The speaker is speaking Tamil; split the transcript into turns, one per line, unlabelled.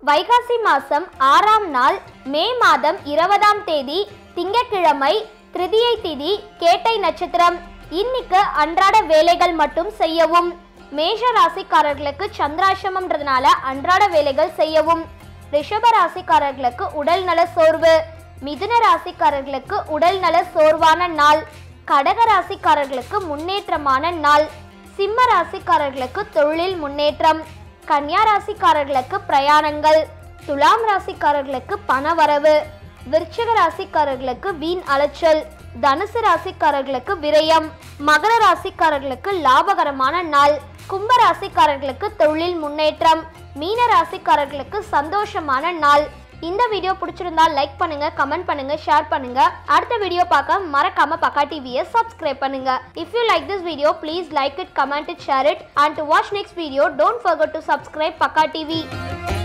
வைகாசி மாசம் ஆறாம் நாள் மே மாதம் இருபதாம் தேதி திங்கட்கிழமை திருதியை திதி கேட்டை நட்சத்திரம் இன்னைக்கு அன்றாட வேலைகள் மட்டும் செய்யவும் மேஷ ராசிக்காரர்களுக்கு சந்திராசிரமம்ன்றதுனால அன்றாட வேலைகள் செய்யவும் ரிஷப ராசிக்காரர்களுக்கு உடல் நல சோர்வு மிதுன ராசிக்காரர்களுக்கு உடல் நல சோர்வான நாள் கடக ராசிக்காரர்களுக்கு முன்னேற்றமான நாள் சிம்ம ராசிக்காரர்களுக்கு தொழில் முன்னேற்றம் கன்னியா ராசிக்காரர்களுக்கு பிரயாணங்கள் துலாம் ராசிக்காரர்களுக்கு பணவரவு விருச்சிக ராசிக்காரர்களுக்கு வீண் அலைச்சல் தனுசு ராசிக்காரர்களுக்கு விரயம் மகர ராசிக்காரர்களுக்கு லாபகரமான நாள் கும்ப ராசிக்காரர்களுக்கு தொழில் முன்னேற்றம் மீன ராசிக்காரர்களுக்கு சந்தோஷமான நாள் இந்த வீடியோ பிடிச்சிருந்தா லைக் பண்ணுங்க கமெண்ட் பண்ணுங்க ஷேர் பண்ணுங்க அடுத்த வீடியோ பார்க்க மறக்காம பக்கா டிவியை சப்ஸ்கிரைப் பண்ணுங்க if you like this video please like it comment it share it and to watch next video don't forget to subscribe Pakka TV